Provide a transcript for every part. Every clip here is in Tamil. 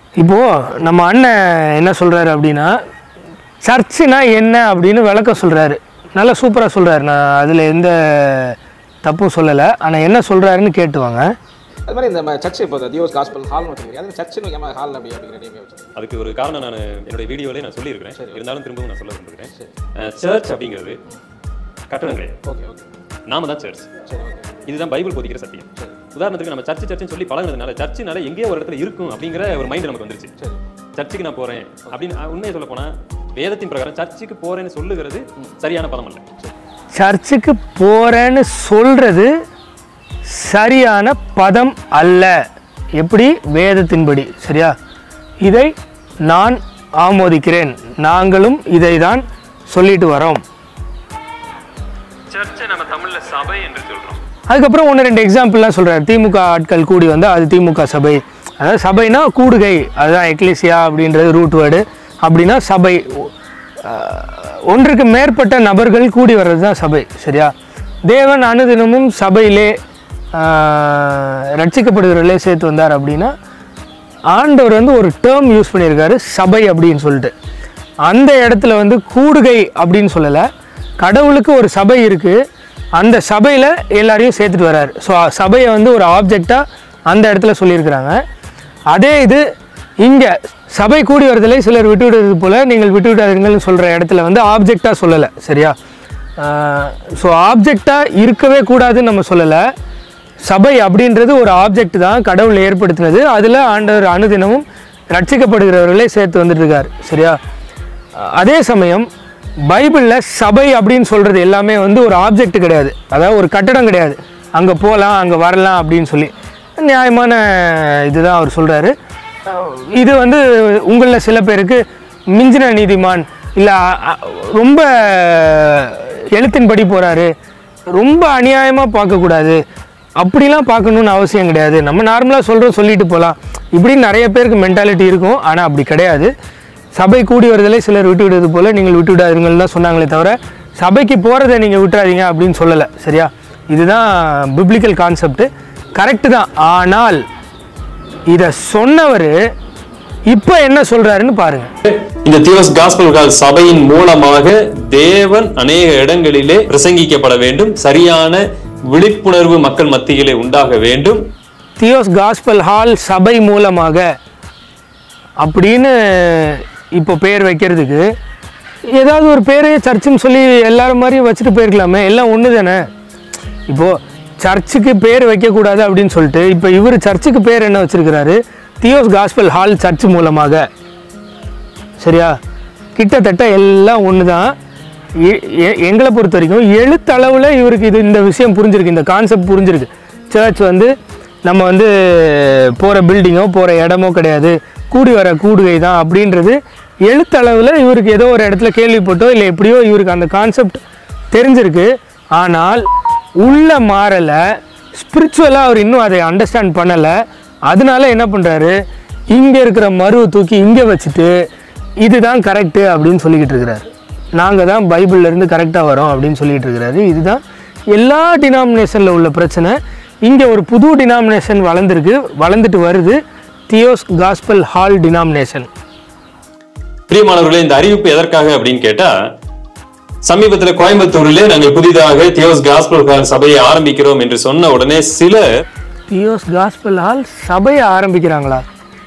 இப்போது நம்ம அண்ணன் என்ன சொல்கிறாரு அப்படின்னா சர்ச்சுனா என்ன அப்படின்னு விளக்கம் சொல்கிறாரு நல்லா சூப்பராக சொல்கிறாரு நான் அதில் எந்த தப்பும் சொல்லலை ஆனால் என்ன சொல்கிறாருன்னு கேட்டுவாங்க அது மாதிரி இந்த சர்ச் இப்போ தியோஸ் காஸ்பல் ஹால்னு வச்சுருக்கீங்க அது சர்ச்சுன்னு ஏமா ஹால் அப்படி அப்படிங்கிற நேம் வச்சு அதுக்கு ஒரு காரணம் நான் என்னுடைய வீடியோவிலே நான் சொல்லியிருக்கிறேன் இருந்தாலும் திரும்பவும் நான் சொல்ல விரும்புகிறேன் சர்ச் அப்படிங்கிறது கட்டணம் கிடையாது ஓகே ஓகே நாம தான் சர்ச் சரி ஓகே இதுதான் பைபிள் போதிக்கிற சத்தியம் உதாரணத்துக்கு நம்ம சர்ச் சர்ச்சுன்னு சொல்லி பழகுனதுனால சர்ச்சுனால எங்கேயோ ஒரு இடத்துல இருக்கும் அப்படிங்கிற ஒரு மைண்ட் நமக்கு வந்துருச்சு சரி சர்ச்சுக்கு நான் போறேன் அப்படின்னு அஹ், உண்மையை சொல்ல போனா வேதத்தின் பிரகாரம் சர்ச்சுக்கு போறேன்னு சொல்லுகிறது சரியான பதம் அல்ல சர்ச்சுக்கு போகிறேன்னு சொல்கிறது சரியான பதம் அல்ல எப்படி வேதத்தின்படி சரியா இதை நான் ஆமோதிக்கிறேன் நாங்களும் இதை தான் சொல்லிட்டு வரோம் சர்ச்சை நம்ம தமிழ்ல சபை என்று சொல்றோம் அதுக்கப்புறம் ஒன்று ரெண்டு எக்ஸாம்பிள்லாம் சொல்கிறார் திமுக ஆட்கள் கூடி வந்து அது திமுக சபை அதாவது சபைனா கூடுகை அதுதான் எக்லிசியா அப்படின்றது ரூட் வேர்டு அப்படின்னா சபை அஹ், ஒன்றுக்கு மேற்பட்ட நபர்கள் கூடி வர்றது தான் சபை சரியா தேவன் அனுதினமும் சபையிலே அஹ், ரட்சிக்கப்படுகிறவர்களே சேர்த்து வந்தார் அப்படின்னா ஆண்டவர் வந்து ஒரு டேர்ம் யூஸ் பண்ணியிருக்காரு சபை அப்படின்னு சொல்லிட்டு அந்த இடத்துல வந்து கூடுகை அப்படின்னு சொல்லலை கடவுளுக்கு ஒரு சபை இருக்குது அந்த சபையில் எல்லாரையும் சேர்த்துட்டு வர்றாரு ஸோ சபையை வந்து ஒரு ஆப்ஜெக்டாக அந்த இடத்துல சொல்லியிருக்கிறாங்க அதே இது இங்கே சபை கூடி வருதலை சிலர் விட்டு விடுறது போல் நீங்கள் விட்டு விடாதீங்கள்னு சொல்கிற இடத்துல வந்து ஆப்ஜெக்டாக சொல்லலை சரியா ஸோ ஆப்ஜெக்டாக இருக்கவே கூடாதுன்னு நம்ம சொல்லலை சபை அப்படின்றது ஒரு ஆப்ஜெக்ட் தான் கடவுள் ஏற்படுத்தினது அதில் ஆண்டவர் அனுதினமும் ரட்சிக்கப்படுகிறவர்களே சேர்த்து வந்துட்டு இருக்கார் சரியா அஹ் அதே சமயம் பைபிளில் சபை அப்படின்னு சொல்கிறது எல்லாமே வந்து ஒரு ஆப்ஜெக்ட் கிடையாது அதாவது ஒரு கட்டடம் கிடையாது அங்கே போகலாம் அங்கே வரலாம் அப்படின்னு சொல்லி நியாயமான இதுதான் அவர் சொல்கிறாரு இது வந்து உங்களில் சில பேருக்கு மிஞ்சின நீதிமான் இல்லை ரொம்ப எழுத்தின்படி போகிறாரு ரொம்ப அநியாயமாக பார்க்கக்கூடாது அப்படிலாம் பார்க்கணுன்னு அவசியம் கிடையாது நம்ம நார்மலாக சொல்கிறோம் சொல்லிட்டு போகலாம் இப்படின்னு நிறைய பேருக்கு மென்டாலிட்டி இருக்கும் ஆனால் அப்படி கிடையாது சபை கூடி வருதலை சிலர் விட்டு விடுவது போல் நீங்கள் விட்டு விடாதீர்கள் தான் சொன்னாங்களே தவிர சபைக்கு போகிறத நீங்கள் விட்டுறாதீங்க அப்படின்னு சொல்லலை சரியா இதுதான் பிப்ளிக்கல் கான்செப்ட் கரெக்டு தான் ஆனால் இதை சொன்னவர் இப்போ என்ன சொல்கிறாருன்னு பாருங்கள் இந்த தியோஸ் காஸ்பல் கால் சபையின் மூலமாக தேவன் அநேக இடங்களிலே பிரசங்கிக்கப்பட வேண்டும் சரியான விழிப்புணர்வு மக்கள் மத்தியிலே உண்டாக வேண்டும் தியோஸ் காஸ்பல் ஹால் சபை மூலமாக அப்படின்னு இப்போ பேர் வைக்கிறதுக்கு ஏதாவது ஒரு பேரையே சர்ச்சுன்னு சொல்லி எல்லாரும் மாதிரியும் வச்சுட்டு போயிருக்கலாமே எல்லாம் ஒன்று தானே இப்போது சர்ச்சுக்கு பேர் வைக்கக்கூடாது அப்படின்னு சொல்லிட்டு இப்போ இவர் சர்ச்சுக்கு பேர் என்ன வச்சிருக்கிறாரு தியோஸ் காஸ்பல் ஹால் சர்ச் மூலமாக சரியா கிட்டத்தட்ட எல்லாம் ஒன்று தான் எ- எ- எங்களை பொறுத்த வரைக்கும் எழுத்தளவில் இவருக்கு இது இந்த விஷயம் புரிஞ்சிருக்கு இந்த கான்செப்ட் புரிஞ்சிருக்கு சர்ச் வந்து நம்ம வந்து போகிற பில்டிங்கோ போகிற இடமோ கிடையாது கூடி வர கூடுகை தான் அப்படின்றது எழுத்தளவில் இவருக்கு ஏதோ ஒரு இடத்துல கேள்விப்பட்டோ இல்லை எப்படியோ இவருக்கு அந்த கான்செப்ட் தெரிஞ்சிருக்கு ஆனால் உள்ள மாறலை ஸ்பிரிச்சுவலாக அவர் இன்னும் அதை அண்டர்ஸ்டாண்ட் பண்ணலை அதனால என்ன பண்ணுறாரு இங்கே இருக்கிற மருவை தூக்கி இங்கே வச்சுட்டு இதுதான் கரெக்டு அப்படின்னு சொல்லிக்கிட்டு இருக்கிறாரு நாங்கள் தான் பைபிள்ல இருந்து கரெக்டாக வரோம் அப்படின்னு சொல்லிட்டு இருக்கிறாரு இதுதான் எல்லா டினாமினேஷனில் உள்ள பிரச்சனை இங்கே ஒரு புது டினாமினேஷன் வளர்ந்துருக்கு வளர்ந்துட்டு வருது தியோஸ் காஸ்பல் ஹால் டினாமினேஷன் பிரியமானவர்களே இந்த அறிவிப்பு எதற்காக அப்படின்னு கேட்டா சமீபத்துல கோயம்புத்தூரிலே நாங்கள் புதிதாக தியோஸ் காஸ்பல் கால் சபையை ஆரம்பிக்கிறோம் என்று சொன்ன உடனே சிலர் தியோஸ் காஸ்பல் ஹால் சபையை ஆரம்பிக்கிறாங்களா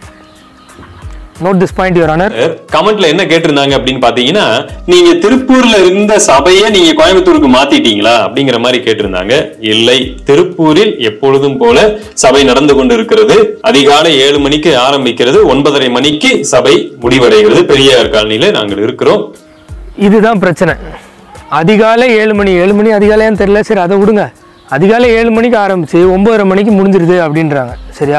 note this point your honour கமெண்ட்ல என்ன கேட்டிருந்தாங்க அப்படின்னு பாத்தீங்கன்னா நீங்க திருப்பூர்ல இருந்த சபையை நீங்க கோயம்புத்தூருக்கு மாத்திட்டீங்களா அப்படிங்கிற மாதிரி கேட்டிருந்தாங்க இல்லை திருப்பூரில் எப்பொழுதும் போல சபை நடந்து கொண்டிருக்கிறது அதிகாலை ஏழு மணிக்கு ஆரம்பிக்கிறது ஒன்பதரை மணிக்கு சபை முடிவடைகிறது பெரியார் காலனியில நாங்கள் இருக்கிறோம் இதுதான் பிரச்சனை அதிகாலை ஏழு மணி ஏழு மணி அதிகாலையான்னு தெரியல சரி அதை விடுங்க அதிகாலை ஏழு மணிக்கு ஆரம்பிச்சு ஒம்பதரை மணிக்கு முடிஞ்சிருது அப்படின்றாங்க சரியா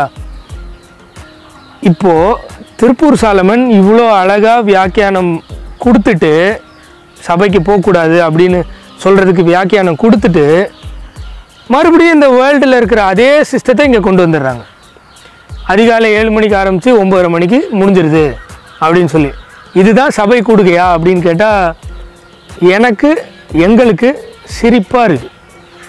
இப்போ திருப்பூர் சாலமன் இவ்வளோ அழகா வியாக்கியானம் கொடுத்துட்டு சபைக்கு போகக்கூடாது அப்படின்னு சொல்றதுக்கு வியாக்கியானம் கொடுத்துட்டு மறுபடியும் இந்த வேர்ல்டில் இருக்கிற அதே சிஸ்டத்தை இங்கே கொண்டு வந்துடுறாங்க அதிகாலை ஏழு மணிக்கு ஆரம்பித்து ஒம்பதரை மணிக்கு முடிஞ்சிருது அப்படின்னு சொல்லி இதுதான் சபை கூடுகையா அப்படின்னு கேட்டால் எனக்கு எங்களுக்கு சிரிப்பாக இருக்குது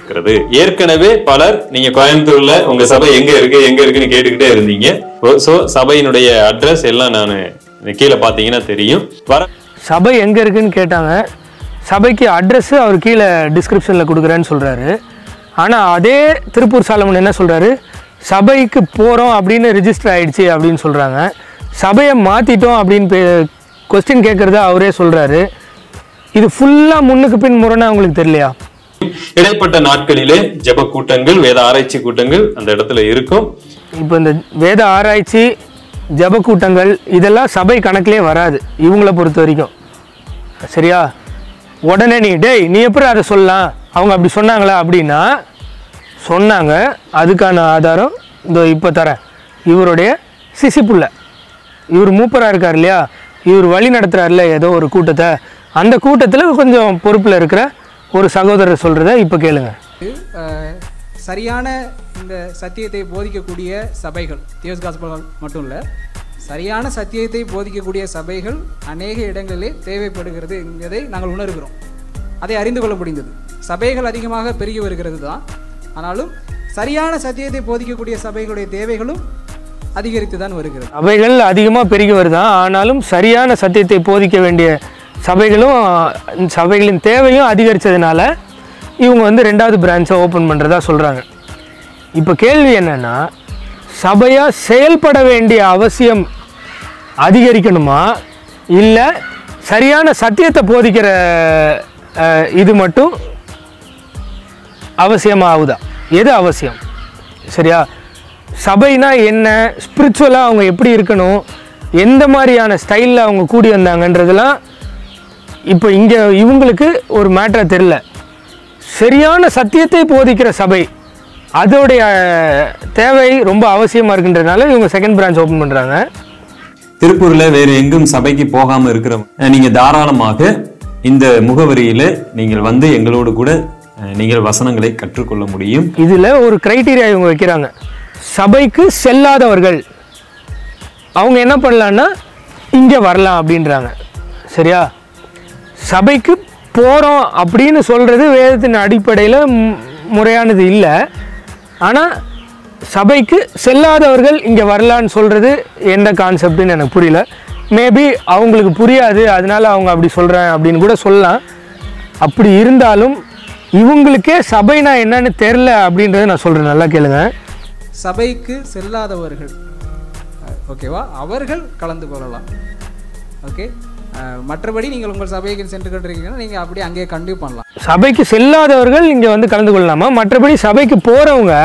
இருக்கிறது ஏற்கனவே பலர் நீங்க கோயம்புத்தூர்ல உங்க சபை எங்க இருக்கு எங்க இருக்குன்னு கேட்டுக்கிட்டே இருந்தீங்க சோ சபையினுடைய அட்ரஸ் எல்லாம் நான் கீழே பாத்தீங்கன்னா தெரியும் வர சபை எங்கே இருக்குன்னு கேட்டாங்க சபைக்கு அட்ரஸ்ஸு அவர் கீழே டிஸ்கிரிப்ஷனில் கொடுக்குறேன்னு சொல்கிறாரு ஆனால் அதே திருப்பூர் சாலமன் என்ன சொல்கிறாரு சபைக்கு போகிறோம் அப்படின்னு ரிஜிஸ்டர் ஆயிடுச்சு அப்படின்னு சொல்கிறாங்க சபையை மாற்றிட்டோம் அப்படின்னு கொஸ்டின் கேட்குறத அவரே சொல்கிறாரு இது ஃபுல்லாக முன்னுக்கு பின் முரணா உங்களுக்கு தெரியலையா இடைப்பட்ட நாட்களிலே ஜெப கூட்டங்கள் வேத ஆராய்ச்சி கூட்டங்கள் அந்த இடத்துல இருக்கும் இப்போ இந்த வேத ஆராய்ச்சி ஜப கூட்டங்கள் இதெல்லாம் சபை கணக்கிலே வராது இவங்கள பொறுத்த வரைக்கும் சரியா உடனே நீ டேய் நீ எப்படி அதை சொல்லலாம் அவங்க அப்படி சொன்னாங்களா அப்படின்னா சொன்னாங்க அதுக்கான ஆதாரம் இந்த இப்போ தரேன் இவருடைய சிசிப்புள்ள இவர் மூப்பராக இருக்கார் இல்லையா இவர் வழி நடத்துகிறார்ல ஏதோ ஒரு கூட்டத்தை அந்த கூட்டத்தில் கொஞ்சம் பொறுப்பில் இருக்கிற ஒரு சகோதரர் சொல்கிறத இப்போ கேளுங்க அஹ், சரியான இந்த சத்தியத்தை போதிக்கக்கூடிய சபைகள் தியோஸ் காஸ்பல் மட்டும் இல்லை சரியான சத்தியத்தை போதிக்கக்கூடிய சபைகள் அநேக இடங்களிலே தேவைப்படுகிறது என்பதை நாங்கள் உணர்கிறோம் அதை அறிந்து கொள்ள முடிந்தது சபைகள் அதிகமாக பெருகி வருகிறது தான் ஆனாலும் சரியான சத்தியத்தை போதிக்கக்கூடிய சபைகளுடைய தேவைகளும் அதிகரித்து தான் வருகிறது சபைகள் அதிகமாக பெருகி வருதான் ஆனாலும் சரியான சத்தியத்தை போதிக்க வேண்டிய சபைகளும் அஹ், சபைகளின் தேவையும் அதிகரித்ததுனால இவங்க வந்து ரெண்டாவது பிரான்ச்சை ஓப்பன் பண்ணுறதா சொல்கிறாங்க இப்போ கேள்வி என்னன்னா சபையாக செயல்பட வேண்டிய அவசியம் அதிகரிக்கணுமா இல்லை சரியான சத்தியத்தை போதிக்கிற அஹ், இது மட்டும் அவசியமாகுதா எது அவசியம் சரியா சபைனா என்ன ஸ்பிரிச்சுவலாக அவங்க எப்படி இருக்கணும் எந்த மாதிரியான ஸ்டைலில் அவங்க கூடி வந்தாங்கன்றதெல்லாம் இப்போ இங்கே இவங்களுக்கு ஒரு மேட்டரை தெரில சரியான சத்தியத்தை போதிக்கிற சபை அதோடைய அஹ், தேவை ரொம்ப அவசியமாக இருக்கின்றதுனால இவங்க செகண்ட் பிரான்ச் ஓப்பன் பண்ணுறாங்க திருப்பூர்ல வேறு எங்கும் சபைக்கு போகாம இருக்கிறவங்க நீங்க தாராளமாக இந்த முகவரியில நீங்கள் வந்து எங்களோடு கூட அஹ், நீங்கள் வசனங்களை கற்றுக்கொள்ள முடியும் இதில் ஒரு க்ரைட்டீரியா இவங்க வைக்கிறாங்க சபைக்கு செல்லாதவர்கள் அவங்க என்ன பண்ணலான்னா இங்கே வரலாம் அப்படின்றாங்க சரியா சபைக்கு போகிறோம் அப்படின்னு சொல்கிறது வேதத்தின் அடிப்படையில் முறையானது இல்லை ஆனால் சபைக்கு செல்லாதவர்கள் இங்கே வரலான்னு சொல்கிறது எந்த கான்செப்ட்னு எனக்கு புரியல மேபி அவங்களுக்கு புரியாது அதனால அவங்க அப்படி சொல்கிறேன் அப்படின்னு கூட சொல்லலாம் அப்படி இருந்தாலும் இவங்களுக்கே சபைனா என்னன்னு தெரில அப்படின்றத நான் சொல்கிறேன் நல்லா கேளுங்க சபைக்கு செல்லாதவர்கள் அஹ், ஓகேவா அவர்கள் கலந்து கொள்ளலாம் ஓகே அஹ், மற்றபடி நீங்கள் உங்கள் சபைக்கு சென்று கொண்டிருக்கீங்கன்னா நீங்கள் அப்படியே அங்கேயே கண்டினியூ பண்ணலாம் சபைக்கு செல்லாதவர்கள் இங்கே வந்து கலந்து கொள்ளலாமா மற்றபடி சபைக்கு போகிறவங்க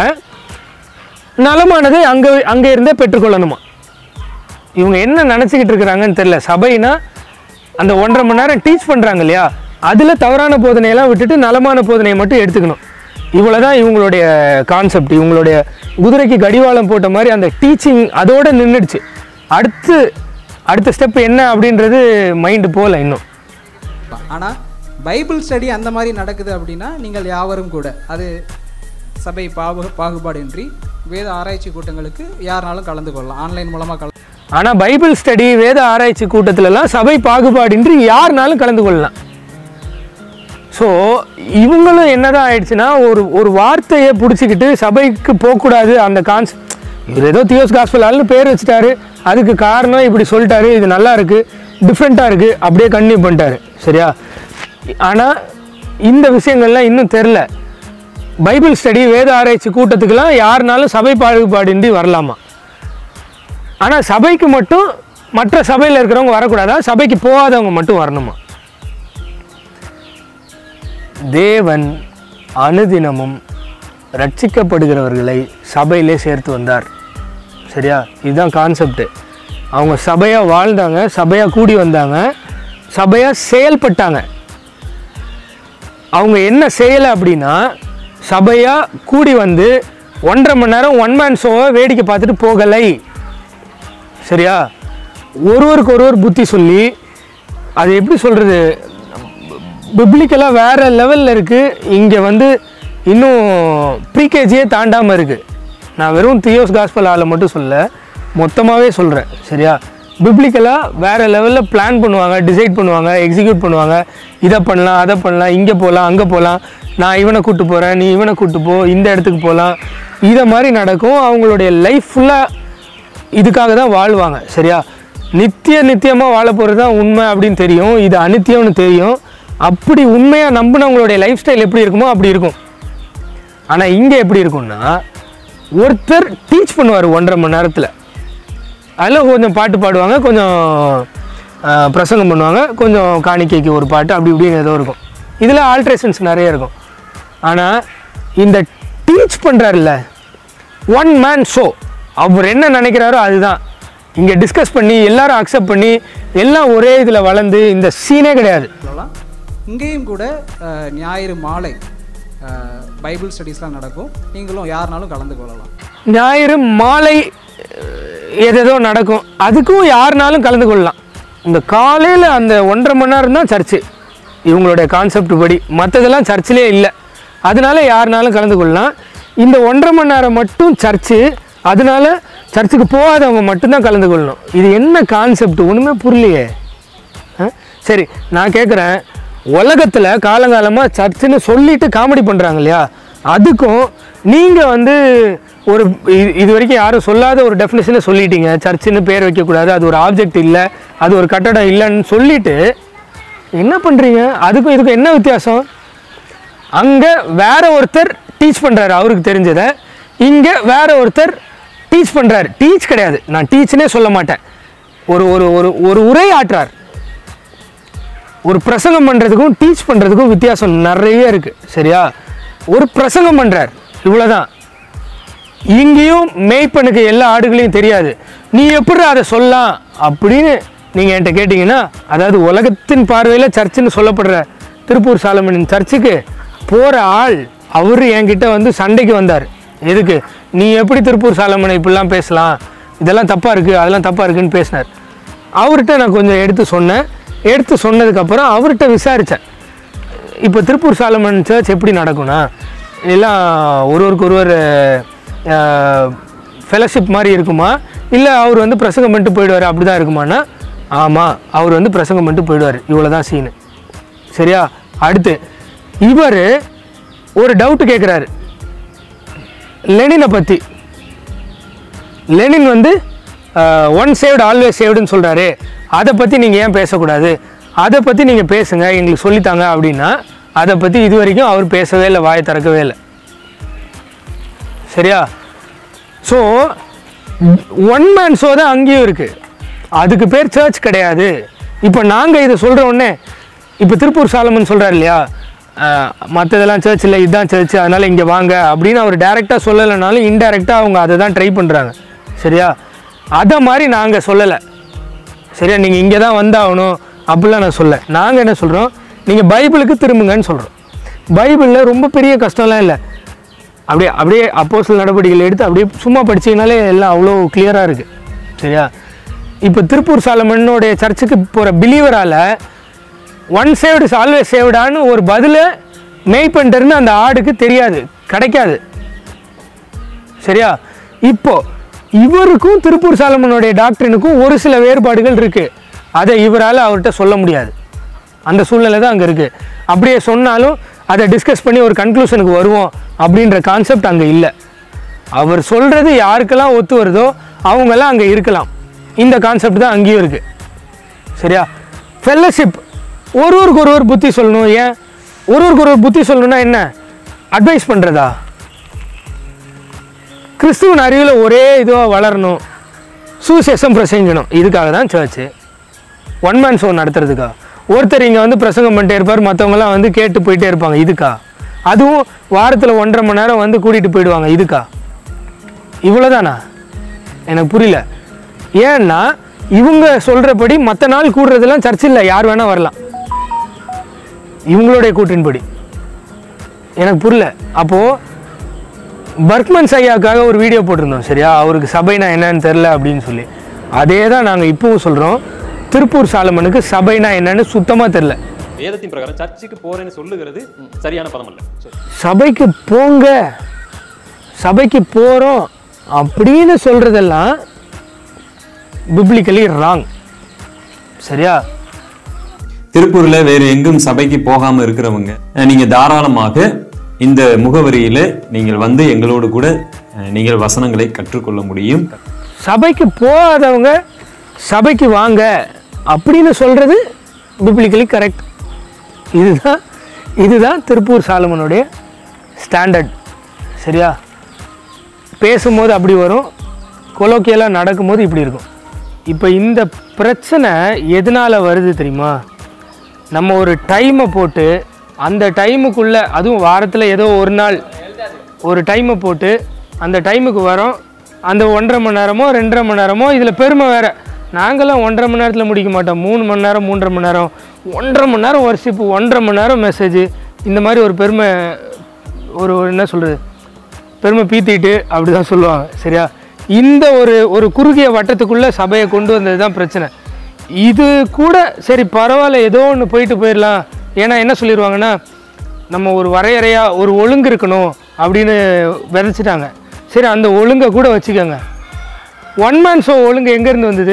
நலமானதை அங்கே அங்கே இருந்தே பெற்றுக்கொள்ளணுமா இவங்க என்ன நினச்சிக்கிட்டு இருக்கிறாங்கன்னு தெரில சபைனா அந்த ஒன்றரை மணி நேரம் டீச் பண்ணுறாங்க இல்லையா அதில் தவறான போதனையெல்லாம் விட்டுட்டு நலமான போதனையை மட்டும் எடுத்துக்கணும் இவ்வளோ தான் இவங்களுடைய கான்செப்ட் இவங்களுடைய குதிரைக்கு கடிவாளம் போட்ட மாதிரி அந்த டீச்சிங் அதோட நின்றுடுச்சு அடுத்து அடுத்த ஸ்டெப் என்ன அப்படின்றது மைண்டு போகல இன்னும் ஆனால் பைபிள் ஸ்டடி அந்த மாதிரி நடக்குது அப்படின்னா நீங்கள் யாவரும் கூட அது சபை பாகு பாகுபாடின்றி வேத ஆராய்ச்சி கூட்டங்களுக்கு யாருனாலும் கலந்து கொள்ளலாம் ஆன்லைன் மூலமாக கல ஆனால் பைபிள் ஸ்டடி வேத ஆராய்ச்சி கூட்டத்திலலாம் சபை பாகுபாடின்றி யாருனாலும் கலந்து கொள்ளலாம் ஸோ இவங்களும் என்னதான் ஆயிடுச்சுன்னா ஒரு ஒரு வார்த்தையை பிடிச்சிக்கிட்டு சபைக்கு போகக்கூடாது அந்த கான்ஸ் இவர் ஏதோ தியோஸ் காஸ்பலால்னு பேர் வச்சுட்டாரு அதுக்கு காரணம் இப்படி சொல்லிட்டாரு இது நல்லா இருக்கு டிஃப்ரெண்ட்டாக இருக்குது அப்படியே கண்டினியூ பண்ணிட்டாரு சரியா ஆனால் இந்த விஷயங்கள்லாம் இன்னும் தெரில பைபிள் ஸ்டடி வேத ஆராய்ச்சி கூட்டத்துக்கெல்லாம் யாருனாலும் சபை பாகுபாடின்றி வரலாமா ஆனால் சபைக்கு மட்டும் மற்ற சபையில் இருக்கிறவங்க வரக்கூடாதா சபைக்கு போகாதவங்க மட்டும் வரணுமா தேவன் அனுதினமும் ரட்சிக்கப்படுகிறவர்களை சபையிலே சேர்த்து வந்தார் சரியா இதுதான் கான்செப்ட் அவங்க சபையாக வாழ்ந்தாங்க சபையாக கூடி வந்தாங்க சபையாக செயல்பட்டாங்க அவங்க என்ன செய்யலை அப்படின்னா சபையாக கூடி வந்து ஒன்றரை மணி நேரம் ஒன் மேன் ஷோவை வேடிக்கை பார்த்துட்டு போகலை சரியா ஒருவருக்கு ஒருவர் புத்தி சொல்லி அது எப்படி சொல்கிறது பிப்ளிக்கலாக வேறு லெவலில் இருக்குது இங்கே வந்து இன்னும் ப்ரீகேஜியே தாண்டாமல் இருக்குது நான் வெறும் தியோஸ் காஸ்பல் ஆளை மட்டும் சொல்ல மொத்தமாகவே சொல்கிறேன் சரியா பிப்ளிக்கலாக வேறு லெவலில் பிளான் பண்ணுவாங்க டிசைட் பண்ணுவாங்க எக்ஸிக்யூட் பண்ணுவாங்க இதை பண்ணலாம் அதை பண்ணலாம் இங்கே போகலாம் அங்கே போகலாம் நான் இவனை கூட்டு போகிறேன் நீ இவனை கூட்டு போ இந்த இடத்துக்கு போகலாம் இதை மாதிரி நடக்கும் அவங்களுடைய லைஃப் ஃபுல்லாக இதுக்காக தான் வாழ்வாங்க சரியா நித்திய நித்தியமாக வாழ போகிறது தான் உண்மை அப்படின்னு தெரியும் இது அனித்தியம்னு தெரியும் அப்படி உண்மையாக நம்பினவங்களுடைய லைஃப் ஸ்டைல் எப்படி இருக்குமோ அப்படி இருக்கும் ஆனால் இங்கே எப்படி இருக்கும்னா ஒருத்தர் டீச் பண்ணுவார் ஒன்றரை மணி நேரத்தில் அதில் கொஞ்சம் பாட்டு பாடுவாங்க கொஞ்சம் ஆ, பிரசங்கம் பண்ணுவாங்க கொஞ்சம் காணிக்கைக்கு ஒரு பாட்டு அப்படி இப்படின்னு ஏதோ இருக்கும் இதில் ஆல்ட்ரேஷன்ஸ் நிறைய இருக்கும் ஆனால் இந்த டீச் பண்ணுறாருல்ல ஒன் மேன் ஷோ அவர் என்ன நினைக்கிறாரோ அதுதான் இங்கே டிஸ்கஸ் பண்ணி எல்லாரும் அக்செப்ட் பண்ணி எல்லாம் ஒரே இதில் வளர்ந்து இந்த சீனே கிடையாது சொல்லலாம் இங்கேயும் கூட அஹ், ஞாயிறு மாலை அஹ், பைபிள் ஸ்டடீஸ்லாம் நடக்கும் நீங்களும் யாருனாலும் கலந்து கொள்ளலாம் ஞாயிறு மாலை எதேதோ நடக்கும் அதுக்கும் யாருனாலும் கலந்து கொள்ளலாம் இந்த காலையில் அந்த ஒன்றரை மணி நேரம் தான் சர்ச்சு இவங்களுடைய கான்செப்ட் படி மற்றதெல்லாம் சர்ச்சிலே இல்லை அதனால யாருனாலும் கலந்து கொள்ளலாம் இந்த ஒன்றரை மணி நேரம் மட்டும் சர்ச்சு அதனால சர்ச்சுக்கு போகாதவங்க மட்டும்தான் கலந்து கொள்ளணும் இது என்ன கான்செப்ட் ஒன்றுமே புரியலையே ஆ? சரி நான் கேட்குறேன் உலகத்தில் காலங்காலமாக சர்ச்சுன்னு சொல்லிட்டு காமெடி பண்ணுறாங்க இல்லையா அதுக்கும் நீங்கள் வந்து ஒரு இது இது வரைக்கும் யாரும் சொல்லாத ஒரு டெஃபினேஷனை சொல்லிட்டீங்க சர்ச்சுன்னு பேர் வைக்கக்கூடாது அது ஒரு ஆப்ஜெக்ட் இல்லை அது ஒரு கட்டடம் இல்லைன்னு சொல்லிட்டு என்ன பண்ணுறீங்க அதுக்கும் இதுக்கும் என்ன வித்தியாசம் அங்கே வேற ஒருத்தர் டீச் பண்ணுறாரு அவருக்கு தெரிஞ்சதை இங்கே வேற ஒருத்தர் டீச் பண்ணுறாரு டீச் கிடையாது நான் டீச்னே சொல்ல மாட்டேன் ஒரு ஒரு ஒரு ஒரு உரை ஆற்றுறார் ஒரு பிரசங்கம் பண்ணுறதுக்கும் டீச் பண்ணுறதுக்கும் வித்தியாசம் நிறைய இருக்குது சரியா ஒரு பிரசங்கம் பண்ணுறார் இவ்வளோதான் இங்கேயும் மேய்ப்பனுக்கு எல்லா ஆடுகளையும் தெரியாது நீ எப்படி அதை சொல்லலாம் அப்படின்னு நீங்கள் என்கிட்ட கேட்டிங்கன்னா அதாவது உலகத்தின் பார்வையில் சர்ச்சுன்னு சொல்லப்படுற திருப்பூர் சாலமனின் சர்ச்சுக்கு போகிற ஆள் அவர் என்கிட்ட வந்து சண்டைக்கு வந்தார் எதுக்கு நீ எப்படி திருப்பூர் சாலமனை இப்படிலாம் பேசலாம் இதெல்லாம் தப்பாக இருக்குது அதெல்லாம் தப்பாக இருக்குன்னு பேசினார் அவர்கிட்ட நான் கொஞ்சம் எடுத்து சொன்னேன் எடுத்து சொன்னதுக்கப்புறம் அவர்கிட்ட விசாரித்தேன் இப்போ திருப்பூர் சாலமன் சர்ச் எப்படி நடக்கும்னா எல்லாம் ஒருவருக்கு ஒருவர் ஃபெலோஷிப் மாதிரி இருக்குமா இல்லை அவர் வந்து பிரசங்கம் பண்ணிட்டு போயிடுவார் அப்படி தான் இருக்குமானா ஆமாம் அவர் வந்து பிரசங்கம் பண்ணிட்டு போயிடுவார் இவ்வளோ தான் சீனு சரியா அடுத்து இவர் ஒரு டவுட் கேட்குறாரு லெனினை பற்றி லெனின் வந்து ஒன் சேவ்டு ஆல்வேஸ் சேவ்டுன்னு சொல்கிறாரு அதை பற்றி நீங்கள் ஏன் பேசக்கூடாது அதை பற்றி நீங்கள் பேசுங்க எங்களுக்கு சொல்லித்தாங்க அப்படின்னா அதை பற்றி இது வரைக்கும் அவர் பேசவே இல்லை வாயை திறக்கவே இல்லை சரியா ஸோ ஒன் மேன் ஷோ தான் அங்கேயும் இருக்குது அதுக்கு பேர் சர்ச் கிடையாது இப்போ நாங்கள் இதை சொல்கிற உடனே இப்போ திருப்பூர் சாலமன் சொல்கிறார் இல்லையா மற்றதெல்லாம் சர்ச் இல்லை இதுதான் சர்ச் அதனால் இங்கே வாங்க அப்படின்னு அவர் டைரெக்டாக சொல்லலைனாலும் இன்டைரக்டாக அவங்க அதை தான் ட்ரை பண்ணுறாங்க சரியா அதை மாதிரி நாங்கள் சொல்லலை சரியா நீங்கள் இங்கே தான் வந்தாகணும் அப்படிலாம் நான் சொல்ல நாங்கள் என்ன சொல்கிறோம் நீங்கள் பைபிளுக்கு திரும்புங்கன்னு சொல்கிறோம் பைபிளில் ரொம்ப பெரிய கஷ்டம்லாம் இல்லை அப்படியே அப்படியே அப்போஸ்தல நடவடிக்கைகள் எடுத்து அப்படியே சும்மா படிச்சீங்கனாலே எல்லாம் அவ்வளோ கிளியராக இருக்குது சரியா இப்போ திருப்பூர் சாலமனுடைய சர்ச்சுக்கு போகிற பிலீவரால் ஒன் சேவ்டு இஸ் ஆல்வேஸ் சேவ்டான்னு ஒரு பதிலை மேய்ப்பன்ட்டர்னு அந்த ஆடுக்கு தெரியாது கிடைக்காது சரியா இப்போ இவருக்கும் திருப்பூர் சாலமனுடைய டாக்டரினுக்கும் ஒரு சில வேறுபாடுகள் இருக்கு அதை இவரால் அவர்கிட்ட சொல்ல முடியாது அந்த சூழ்நிலை தான் அங்கே இருக்குது அப்படியே சொன்னாலும் அதை டிஸ்கஸ் பண்ணி ஒரு கன்க்ளூஷனுக்கு வருவோம் அப்படின்ற கான்செப்ட் அங்கே இல்லை அவர் சொல்கிறது யாருக்கெல்லாம் ஒத்து வருதோ அவங்கெல்லாம் அங்கே இருக்கலாம் இந்த கான்செப்ட் தான் அங்கேயும் இருக்குது சரியா ஃபெல்லோஷிப் ஒருவருக்கு ஒருவர் புத்தி சொல்லணும் ஏன் ஒருவருக்கு ஒருவர் புத்தி சொல்லணும்னா என்ன அட்வைஸ் பண்ணுறதா கிறிஸ்துவன் அறிவில் ஒரே இதுவாக வளரணும் சுவிசேஷம் பிரசங்கிக்கணும் இதுக்காக தான் சர்ச்சு ஒன் மேன் ஷோ நடத்துறதுக்கா ஒருத்தர் இங்கே வந்து பிரசங்கம் பண்ணிட்டே இருப்பார் மற்றவங்கலாம் வந்து கேட்டு போயிட்டே இருப்பாங்க இதுக்கா அதுவும் வாரத்தில் ஒன்றரை மணி நேரம் வந்து கூட்டிகிட்டு போயிடுவாங்க இதுக்கா இவ்வளோதானா எனக்கு புரியல ஏன்னா இவங்க சொல்கிறபடி மற்ற நாள் கூடுறதெல்லாம் சர்ச்சில் யார் வேணால் வரலாம் இவங்களுடைய கூற்றின்படி எனக்கு புரியல அப்போது பர்க்மன்ஸ் ஐயாக்காக ஒரு வீடியோ போட்டிருந்தோம் சரியா அவருக்கு சபைனா என்னன்னு தெரில அப்படின்னு சொல்லி அதே தான் நாங்கள் இப்பவும் சொல்கிறோம் திருப்பூர் சாலமனுக்கு சபைனா என்னன்னு சுத்தமாக தெரில வேதத்தின் பிரகாரம் சர்ச்சுக்கு போறேன்னு சொல்லுகிறது சரியான பதம் அல்ல சபைக்கு போங்க சபைக்கு போகிறோம் அப்படின்னு சொல்கிறதெல்லாம் பிப்ளிக்கலி ராங் சரியா திருப்பூர்ல வேறு எங்கும் சபைக்கு போகாம இருக்கிறவங்க அஹ், நீங்க தாராளமாக இந்த முகவரியில நீங்கள் வந்து எங்களோடு கூட அஹ், நீங்கள் வசனங்களை கற்றுக்கொள்ள முடியும் சபைக்கு போகாதவங்க சபைக்கு வாங்க அப்படின்னு சொல்கிறது பிப்ளிக்கலி கரெக்ட் இதுதான் இதுதான் திருப்பூர் சாலமனுடைய ஸ்டாண்டர்ட் சரியா பேசும்போது அப்படி வரும் கொலோக்கியெல்லாம் நடக்கும்போது இப்படி இருக்கும் இப்போ இந்த பிரச்சனை எதனால் வருது தெரியுமா நம்ம ஒரு டைமை போட்டு அந்த டைமுக்குள்ளே அதுவும் வாரத்தில் ஏதோ ஒரு நாள் ஒரு டைமை போட்டு அந்த டைமுக்கு வரோம் அந்த ஒன்றரை மணி நேரமோ ரெண்டரை மணி நேரமோ இதில் பெருமை வேறு நாங்களாம் ஒன்றரை மணி நேரத்தில் முடிக்க மாட்டோம் மூணு மணி நேரம் மூன்றரை மணி நேரம் ஒன்றரை மணி நேரம் வர்ஷிப்பு ஒன்றரை மணி நேரம் மெசேஜ் இந்த மாதிரி ஒரு பெருமை ஒரு ஒரு என்ன சொல்கிறது பெருமை பீத்திட்டு அப்படி தான் சொல்லுவாங்க சரியா இந்த ஒரு ஒரு குறுகிய வட்டத்துக்குள்ளே சபையை கொண்டு வந்தது தான் பிரச்சனை இது கூட சரி பரவாயில்ல ஏதோ ஒன்று போயிட்டு போயிடலாம் ஏன்னா என்ன சொல்லிடுவாங்கன்னா நம்ம ஒரு வரையறையாக ஒரு ஒழுங்கு இருக்கணும் அப்படின்னு விதைச்சிட்டாங்க சரி அந்த ஒழுங்கை கூட வச்சுக்கோங்க ஒன் மேன் ஷோ ஒழுங்கு எங்கேருந்து வந்தது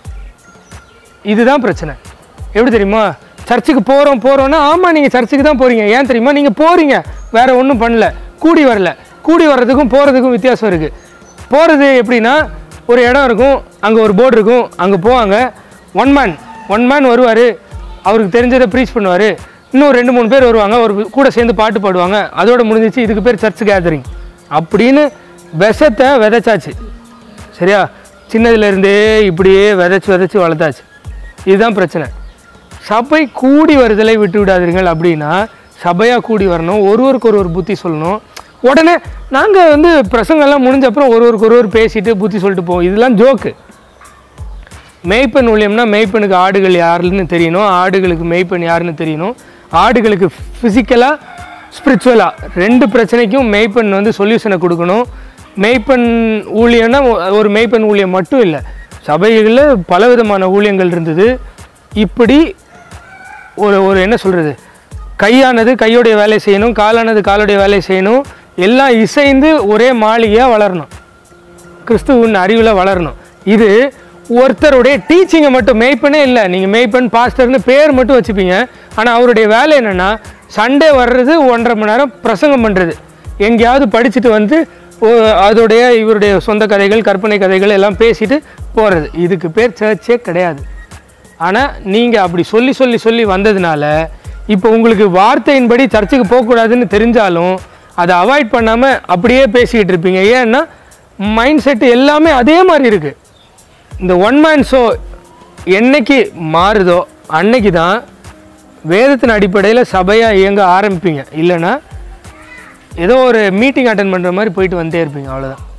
இதுதான் பிரச்சனை எப்படி தெரியுமா சர்ச்சுக்கு போகிறோம் போகிறோன்னா ஆமாம் நீங்கள் சர்ச்சுக்கு தான் போகிறீங்க ஏன் தெரியுமா நீங்கள் போகிறீங்க வேற ஒன்றும் பண்ணல கூடி வரல கூடி வர்றதுக்கும் போகிறதுக்கும் வித்தியாசம் இருக்குது போகிறது எப்படின்னா ஒரு இடம் இருக்கும் அங்கே ஒரு போர்டு இருக்கும் அங்கே போவாங்க ஒன் மேன் ஒன் மேன் வருவார் அவருக்கு தெரிஞ்சதை ப்ரீச் பண்ணுவார் இன்னும் ரெண்டு மூணு பேர் வருவாங்க ஒரு கூட சேர்ந்து பாட்டு பாடுவாங்க அதோட முடிஞ்சிச்சு இதுக்கு பேர் சர்ச் கேதரிங் அப்படின்னு விஷத்தை விதைச்சாச்சு சரியா சின்னதுல இருந்தே இப்படியே விதைச்சு விதைச்சு வளர்த்தாச்சு இதுதான் பிரச்சனை சபை கூடி வருதலை விட்டு விடாதீர்கள் அப்படின்னா சபையாக கூடி வரணும் ஒருவருக்கு ஒரு ஒரு புத்தி சொல்லணும் உடனே நாங்கள் வந்து பிரசங்கெல்லாம் முடிஞ்ச அப்புறம் ஒருவருக்கு ஒருவர் பேசிட்டு புத்தி சொல்லிட்டு போவோம் இதெல்லாம் ஜோக்கு மேய்ப்பன் ஊழியம்னா மேய்ப்பனுக்கு ஆடுகள் யாருன்னு தெரியணும் ஆடுகளுக்கு மேய்ப்பன் யாருன்னு தெரியணும் ஆடுகளுக்கு ஃபிசிக்கலாக ஸ்பிரிச்சுவலாக ரெண்டு பிரச்சனைக்கும் மேய்ப்பன் வந்து சொல்யூஷனை கொடுக்கணும் மேய்ப்பன் ஊழியம்னா ஒ- ஒரு மேய்ப்பன் ஊழியம் மட்டும் இல்லை சபைகளில் பலவிதமான ஊழியங்கள் இருந்தது இப்படி ஒரு ஒரு என்ன சொல்கிறது கையானது கையோடைய வேலை செய்யணும் காலானது காலுடைய வேலை செய்யணும் எல்லாம் இசைந்து ஒரே மாளிகையாக வளரணும் கிறிஸ்துவின் அறிவில் வளரணும் இது ஒருத்தருடைய டீச்சிங்கை மட்டும் மேய்ப்பனே இல்லை நீங்கள் மேய்ப்பன் பாஸ்டர்னு பேர் மட்டும் வச்சுப்பீங்க ஆனால் அவருடைய வேலை என்னென்னா சண்டே வர்றது ஒன்றரை மணி நேரம் பிரசங்கம் பண்ணுறது எங்கேயாவது படிச்சுட்டு வந்து ஓ- அதோடைய இவருடைய சொந்த கதைகள் கற்பனை கதைகள் எல்லாம் பேசிட்டு போகிறது இதுக்கு பேர் சர்ச்சே கிடையாது ஆனால் நீங்கள் அப்படி சொல்லி சொல்லி சொல்லி வந்ததுனால இப்போ உங்களுக்கு வார்த்தையின்படி சர்ச்சுக்கு போகக்கூடாதுன்னு தெரிஞ்சாலும் அதை அவாய்ட் பண்ணாமல் அப்படியே பேசிக்கிட்டு இருப்பீங்க ஏன்னா மைண்ட் செட் எல்லாமே அதே மாதிரி இருக்குது இந்த ஒன் மேன் ஷோ என்னைக்கு மாறுதோ அன்னைக்கு தான் வேதத்தின் அடிப்படையில் சபையாக இயங்க ஆரம்பிப்பீங்க இல்லைன்னா ஏதோ ஒரு மீட்டிங் அட்டன் பண்ணுற மாதிரி போயிட்டு வந்துட்டே இருப்பீங்க அவ்வளோதான்